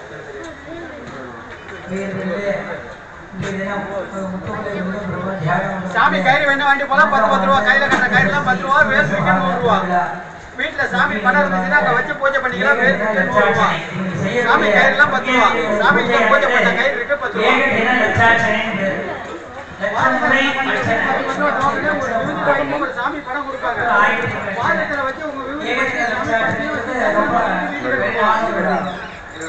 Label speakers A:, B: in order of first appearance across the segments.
A: சாமி கயிறு வேணா வாங்கி போலாம் பத்து பத்து ரூபா கையில கட்ட கயிறுலாம் பத்து ரூபா வேஸ்ட் நூறு ரூபா வீட்டுல சாமி படம் இருந்துச்சுன்னா அங்க வச்சு பூஜை பண்ணிக்கலாம் வேஸ்ட் நூறு ரூபா சாமி கயிறுலாம் பத்து ரூபா சாமி பூஜை பண்ண கயிறு இருக்கு பத்து ரூபா ஒரு சாமி படம் கொடுப்பாங்க பாதத்துல வச்சு உங்க விபூதி வச்சு சாமி படத்தையும் வச்சு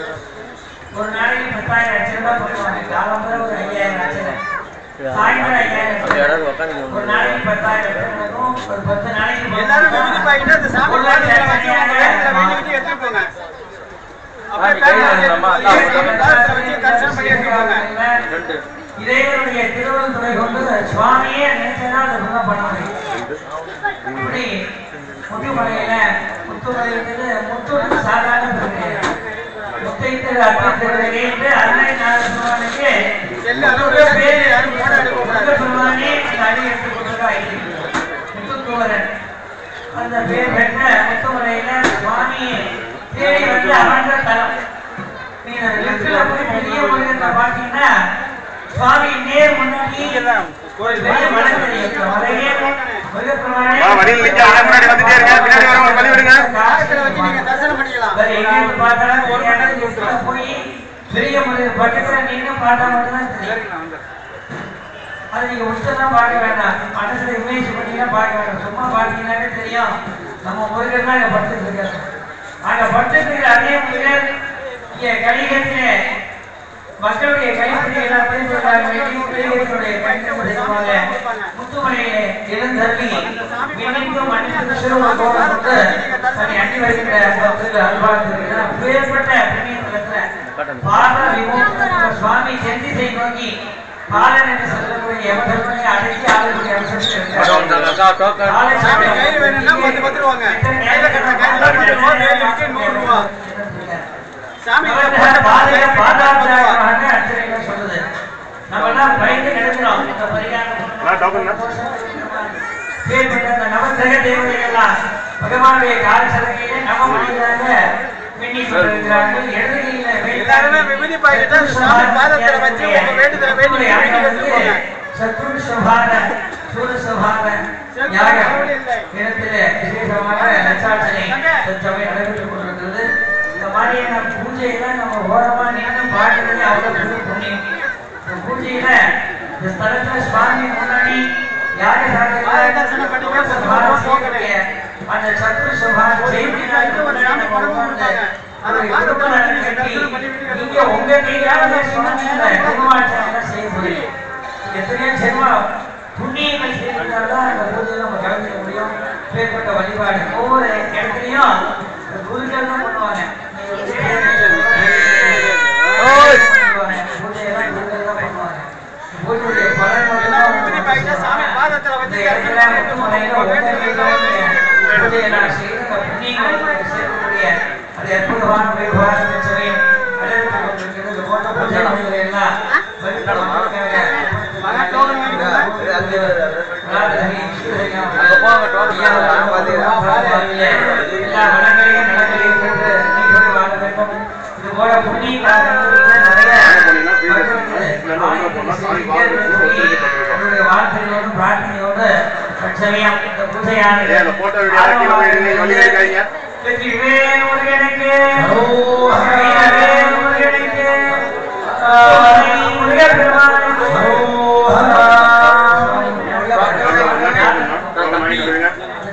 B: ஒரு நாளைக்கு பத்தாயிரம் லட்சம் ரூபாய் பண்ணுவாங்க காலம்பரம் ஒரு ஐயாயிரம் லட்சம் சாயந்தரம் ஐயாயிரம் லட்சம். ஒரு நாளைக்கு பத்தாயிரம் லட்சம் நடக்கும். ஒரு பத்து நாளைக்கு
A: எல்லாரும் விபூதி பாக்கிட்டு அந்த சாமி பாதத்துல வச்சு உங்க வேண்டுதலை வேண்டிக்கிட்டு எடுத்துட்டு போங்க அப்படியே பேக்ல வச்சு பாதத்துல வச்சு தரிசனம் பண்ணி எடுத்துட்டு போங்க
B: இறைவனுடைய திருவள்ளுவரை கொண்டு சுவாமியே நினைச்சதா அந்த குணம் பண்ண முடியும் இப்படி முத்துமலையில முத்துமலையில முத்து சாதாரண பிரச்சனை முத்தைத்தர் அற்புதத்தை என்று அருணை நாரசுவானுக்கு
A: செல்லு அளவு பேர் யாரும் போட எடுக்க கூடாது
B: பெருமானே அந்த அடி எடுத்து கொடுத்ததாக முத்துக்குமரன் அந்த பேர் பெற்ற முத்துமலையில சுவாமி தேடி வந்து அமர்ந்த தலம் நீங்க லெஃப்ட்ல போய் பெரிய முருகன் பாத்தீங்கன்னா சுவாமி நேர் முன்னாடி ஒரு பெரிய மலை தெரியும் மலையே முருகப்பெருமானே
C: வா, வழியில் நிக்காதீங்க, முன்னாடி வந்துட்டே இருங்க, பின்னாடி வரவங்க வழி விடுங்க.
A: பாதத்துல வச்சு நீங்க தரிசனம் பண்ணிக்கலாம்
B: வேற எங்கேயும் பார்த்தாலும் ஒரு மணி நேரத்துக்கு போய் பெரிய முருகன் பக்கத்துல நின்று பார்த்தா மட்டும்தான் தெரியும் அது நீங்க உச்சதான் பார்க்க வேண்டாம் மனசுல இமேஜ் பண்ணீங்கன்னா பார்க்க வேண்டாம் சும்மா பார்த்தீங்கன்னாலே தெரியும் நம்ம முருகன் தான் இங்க படுத்துட்டு இருக்காரு அங்க படுத்துட்டு இருக்கிற அதே முருகன் இங்க கலிகத்திலே மக்களுடைய கைப்பற்றி எல்லாத்தையும் சொல்றாங்க கலிகத்தினுடைய கைப்பற்றி சொல்லுவாங்க முத்துமலையிலே எழுந்தருளி விண்ணிற்கும் மண்ணிற்கும் சிறுவன் கோலம் கொண்டு தன்னை அண்டி வருகின்ற மக்களுக்கு அல்வாழ்த்திருக்கிறார் அப்பேற்பட்ட புண்ணிய தலத்துல பாத விமோசன சுவாமி செந்திசை நோக்கி பாலன் என்று சொல்லக்கூடிய எவர்களுமே அடக்கி ஆளக்கூடிய அம்சத்தில்
A: சாமி கயிறு வேணும்னா பத்து பத்து ரூபாங்க கையில கட்டுற கயிறு பத்து ரூபா வேலி இருக்கு நூறு ரூபா சாமி
B: இருக்கார் பாதைய பாதாளமாக அர்ச்சனைகள் சொல்லுது நம்ம எல்லாம் பயந்து கிடக்கிறோம் இந்த பரிகாரம்
C: நான் டோக்கன்
B: பேர்பட்ட அந்த நவக்கிரக தேவதைகள்லாம் பகவானுடைய கால சலகையிலே நவ மனிதராக மின்னி கொண்டிருக்கிறார்கள் எழுதுகையில
A: எல்லாருமே விபூதி பாக்கிட்டு சாமி பாதத்துல வச்சு உங்க வேண்டுதலை வேண்டி வேண்டி வச்சுக்கோங்க
B: சத்ரு சபார சூர சபார யாகம் இடத்திலே விசேஷமாக லட்சாட்சனை தற்சமயம் நடைபெற்றுக் கொண்டிருக்கிறது இந்த மாதிரியான பூஜையெல்லாம் நம்ம ஓரமா நின்று பார்க்கறது அவ்வளவு பெரிய புண்ணியம் இந்த பூஜையில இந்த ஸ்தலத்துல சுவாமி முன்னாடி யாக
A: ஆலய தரிசனம் பண்ணிக்க பத்து ரூபா போகலையே.
B: அந்த சத்ரு சபார
A: ஜெயிக்கிறாங்க, ஒரு சாமி படமும் கொடுப்பாங்க. அதை பார்த்து தான் நீங்க தரிசனம் பண்ணி வீட்டுக்கு
B: நீங்க உங்க கையால குருவாச்சாரம் செய்ய முடியும் எத்தனையோ ஜென்மம் புண்ணியங்கள் செய்திருந்தால்தான் அந்த பூஜையில நம்ம கலந்துக்க முடியும் பேர்பட்ட வழிபாடு ஒவ்வொரு இடத்துலயும் இந்த குருக்கள் தான் பண்ணுவாங்க பூஜையெல்லாம் குருக்கள் தான் பண்ணுவாங்க பூஜையுடைய பலன்
A: எல்லாரும் விபூதி
B: மட்டும்தான்
A: பாக்கிட்டு சாமி பாதத்துல
B: இந்த
A: வச்சு
B: இடத்துல
A: தரிசனம்
B: முத்து
A: பண்ணிட்டு
B: மலையில
A: உங்க
B: ஒவ்வொரு
A: வேண்டுதலை
B: கையிலும் பூஜையை நான் செய்து அந்த புண்ணியங்களுக்கு சேர்க்கக்கூடிய அது அற்புதமான வைபவான திருச்சபை அழைத்து கொண்டிருக்கிறது இது போன்ற பூஜை முறைகளை எல்லாம் வழிபட மக்களுக்காக
A: மகா டோக்கன் வாங்கிக்கோங்க.
B: எல்லா வளங்களையும் நலங்களையும் பெற்று நீரோடு வாழ வேண்டும் இது போல புண்ணிய காலங்களில் நிறைய வாழ்க்கையோடு பிரார்த்தனையோடு தற்சமயம் இந்த பூஜையானது
C: ஏன் அந்த photo video எல்லாம் கீழே போய் எடுங்க, வழி எடுக்காதீங்க.
B: வெற்றிவேல் முருகனுக்கு வீரவேல் முருகனுக்கு சுவாமி முருகப்பெருமானுக்கு
C: டோக்கன் வாங்கிட்டு போயிருங்க.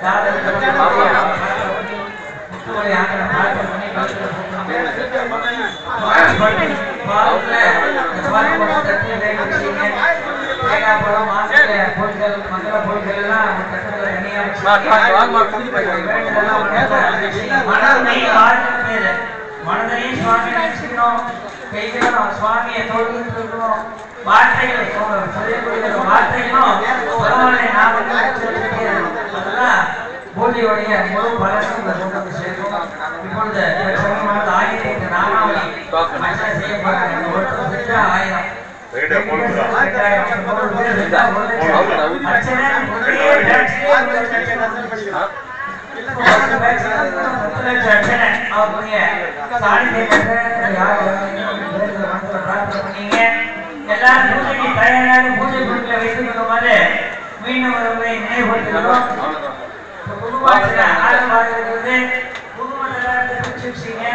B: மனதையும் சுவாமி நினைச்சுக்கணும் கைகளும் சுவாமியை தொழுது இருக்கணும் வார்த்தைகளை சொல்லக்கூடிய வார்த்தைகளும் பகவானை நாமத்தில் சொல்லிட்டே இருக்கணும். அதெல்லாம் பூஜையுடைய முழு பலனும் இந்த கூட்டத்தை சேர்க்கும் இப்பொழுது சமயமாக ஆயிரத்தி எட்டு நாமாவளி மச்சா செய்ய போறாங்க இந்த ஒருத்தர் செஞ்சா ஆயிரம்
C: ரேடியோ போடுறதா?
B: ரெண்டாயிரம், மூணு பேர் செஞ்சா ஒரு லட்சம். அர்ச்சனை, முறையே,
A: பாதத்துல வச்சு நீங்க தரிசனம் பண்ணிக்கலாம்.
B: பத்து லட்சம் அர்ச்சனை அவருடைய சாநித்தியத்தை யார் பிரார்த்தனை பண்ணீங்க எல்லாரும் பூஜைக்கு தயாராக பூஜை பொருட்களை வைத்துக் கொள்ளுமாறு மீண்டும் ஒரு முறை நினைவுபடுத்துகிறோம் குடும்பாட்சியில் ஆரம்பமாக இருக்கிறது குடும்பத்தை எல்லாரும் பிரிச்சுங்க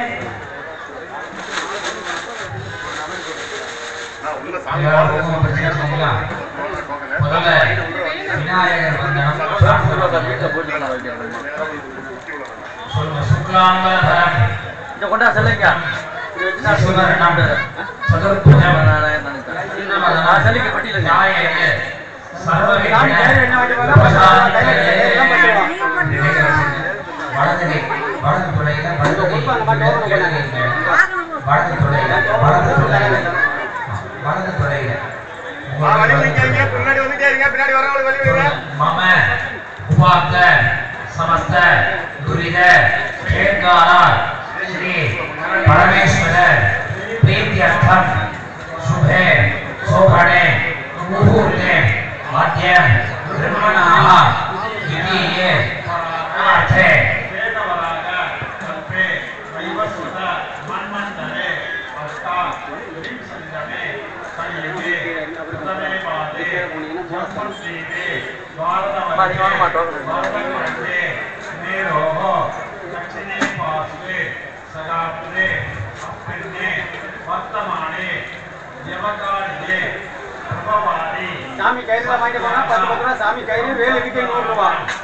C: நான் உள்ள சாமி
D: எல்லாரும் குங்குமம் பிரச்சனை சொன்னீங்களா? முதல்ல விநாயகர் வந்தனம் சொல்லுங்க சுக்லாம்பரம்
A: இதை கொண்டா செல்லுங்க
D: சிவரணம் சதுர்புஜம்
A: செல்லுங்க பட்டியலுங்க
D: நாயக சர்வ
A: சாமி கையில என்ன வாங்கி வாங்க, பத்து ரூபா, கையில எல்லாம் பத்து ரூபா.
D: வலது கை வலது துளையில வலது கை எழுதுங்க வலது துளையில வலது துளையில வலது துளையில
C: ஆ, வழி விடுங்க பின்னாடி வந்துட்டே இருங்க பின்னாடி வரவங்களுக்கு வழி விடுங்க
D: मम उपात्त समस्त दुरित क्षेत्रकाल श्री परमेश्वर प्रीत्यर्थम शुभे शोभने मुहूर्ते मध्य ब्रह्मणाः द्वितीये अर्थे
A: சாமி கையில வாங்கிட்டு போனா பத்து பத்து ரூபா சாமி கையில வேலைக்கு நூறு ரூபா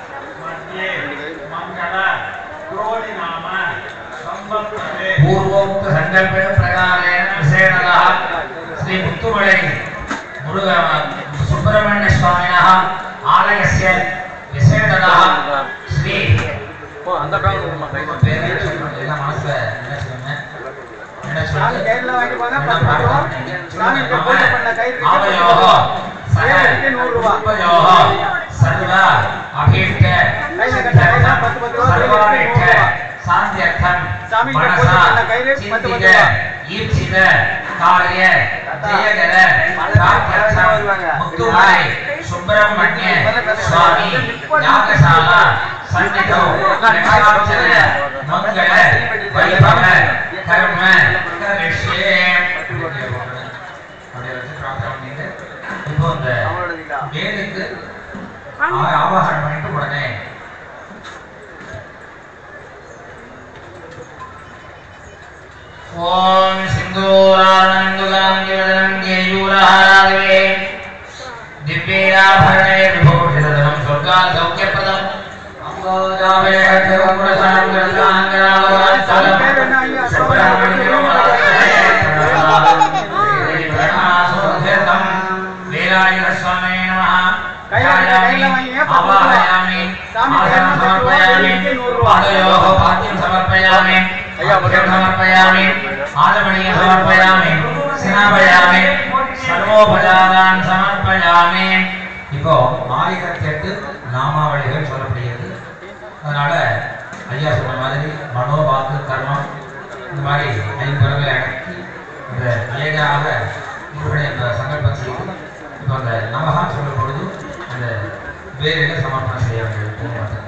D: पूर्वोक्त संकल्प प्रकारेण विशेषतः श्री मुत्तुमलै मुरुग सुब्रह्मण्य स्वामिनः आलयस्य विशेषतः श्री
A: அந்த
D: பேரை சொல்லுங்க, எல்லாம் மனசுல நினைச்சுக்கோங்க.
A: சாமி கையில வாங்கிட்டு போனா பத்து பத்து ரூபா சாமி கிட்ட பூஜை பண்ண கயிறு
D: आवयोः सह
A: வேலைக்கு நூறு ரூபா
D: उपयोः सर्व अभीष्ट
A: கையில கட்ட கையில பத்து பத்து ரூபா
D: सर्वाभीष्ट
A: நூறு ரூபா
D: शान्त्यर्थं
A: சாமி கிட்ட
D: मनसा
A: பூஜை பண்ண கயிறு பத்து பத்து
D: चिन्तित
A: ரூபா
D: ஈப்சித காரிய ஜெயகர பிரார்த்தம் முத்துமலை சுப்பிரமணிய சுவாமி யாகசாலா சன்னிதோ லட்சாட்சர மங்கள வைபவ கர்ம கரிஷ்யே அப்படியே வச்சு பிரார்த்தனை பண்ணிட்டு இப்போ இந்த வேலுக்கு ஆ- ஆவாகனம் பண்ணிட்டு உடனே ஓம் சிந்தூரானந்துகாங்கிவதனம் கேயூரஹாராகவே திவ்யேராபரணே விபூஷிததனம் சொர்க்காத் சௌக்கியப்ரதம் அம்போஜாவேஹத்யவகுணசாம் கிருதாங்கராவதாத்தலம் சுப்பிரமணியம் வீராயுதஸ்வாமே நமः ஆவாஹயாமி ஆசனம் சமர்ப்பயாமி பாதயோः பாத்தியம் சமர்ப்பயாமி அர்घ्यं समर्पयामि आदमणीय समर्पयामि स्नापयामि சர்வோபசாரான் சமர்ப்பயாமி இப்போ ஆயிரத்தி எட்டு நாமாவளிகள் சொல்லப்படுகிறது அதனால ஐயா சொன்ன மாதிரி மனோவாக்கு கர்மம் இந்த மாதிரி ஐம்பொருளை அடக்கி இந்த ஏகாக இவருடைய அந்த சங்கல்பம் செய்து இப்போ அந்த நமகான் சொல்லும் பொழுது அந்த வேலையில சமர்ப்பணம் செய்ய வேண்டும் பூமாதா.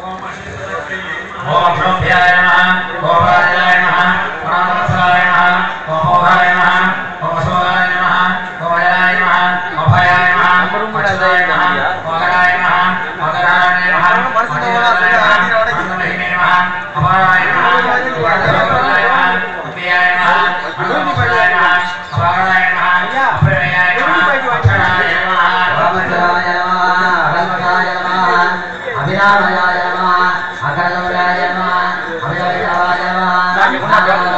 D: ஓம் அப்ரோபியாய நமः ஓம் ராஜாய நமः ஓம் நமஸ்காராய நமः ஓம் மோகாய நமः ஓம் அசோகாய நமः ஓம் அஜராய நமः ஓம் பயாய நமः அச்சுதாய நமः ஓம் அகராய நமः மகராய நமः மதிதாய நமः மந்தமஹிமே நமः அபாராய நமः வாதரோகாய நமः அம்பியாய நமः அனுபவாய நமः அபாராய நமः அப்ரமேயாய நமः அக்ஷராய நமः
B: ராமச்சராய நமः அகல்மகாய நமः அபிராமயாய நமः அகலவராய நமः அபிரவிதாய நமः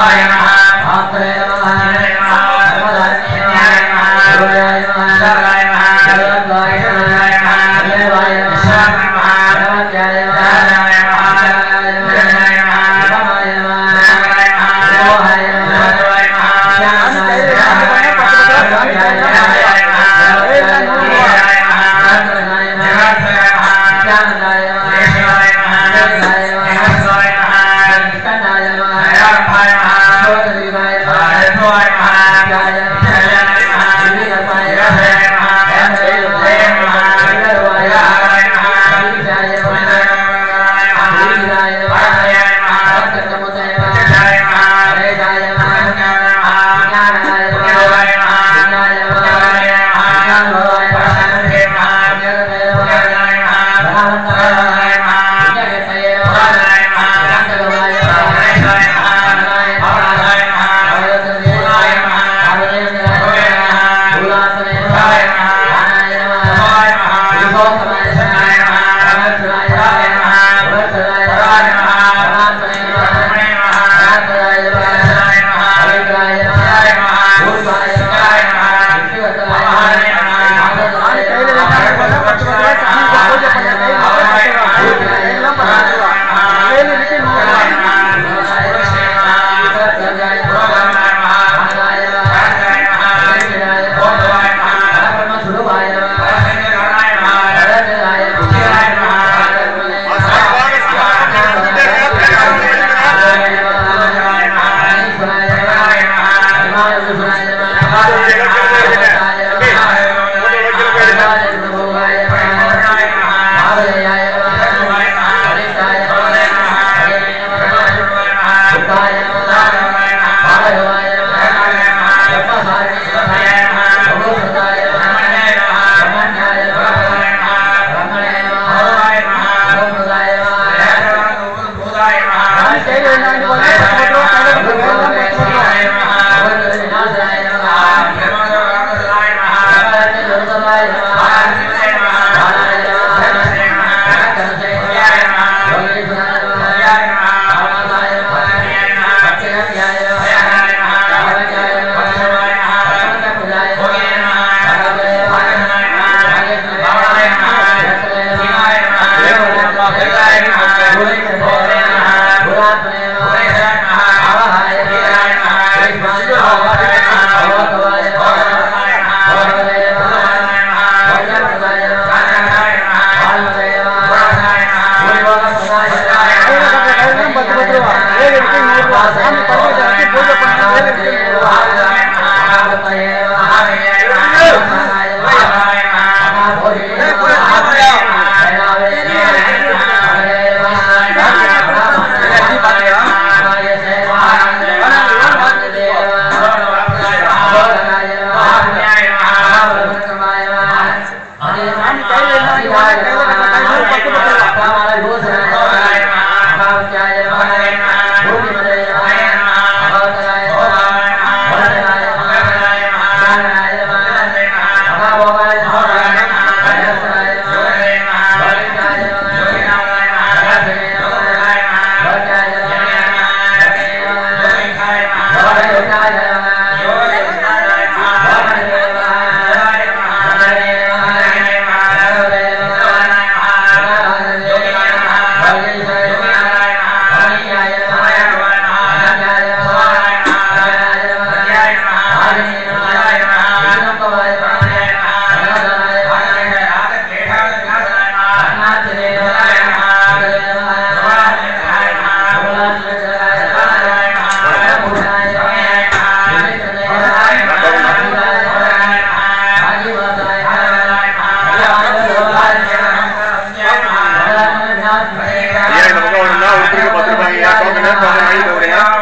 C: ஐயா இந்த பக்கம் ஒண்ணுன்னா ஒருத்தருக்கு பத்து ரூபாய் ஐயா டோக்கன் டோக்கன் வாங்கிட்டு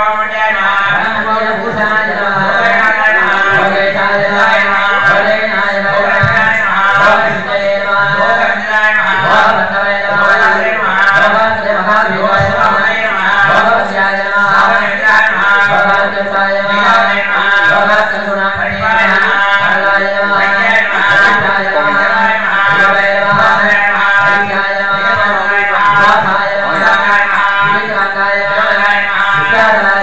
C: வரீங்க
B: Yeah.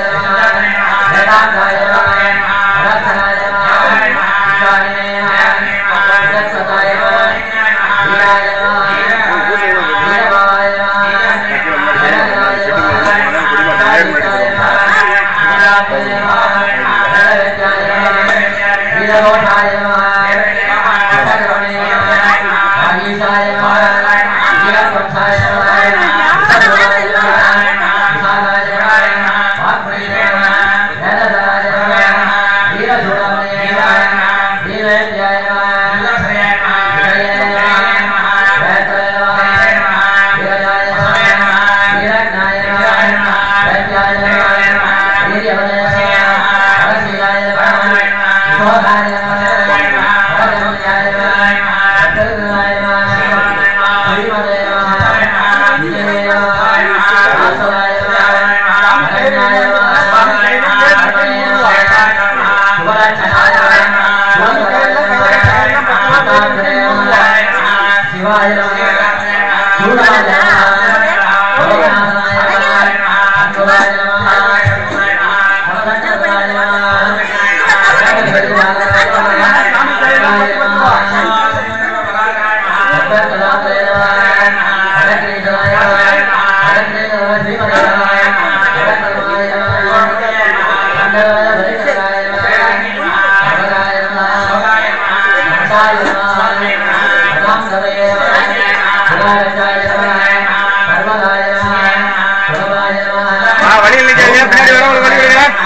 C: வண்டி வர வண்டி வருகிறேன்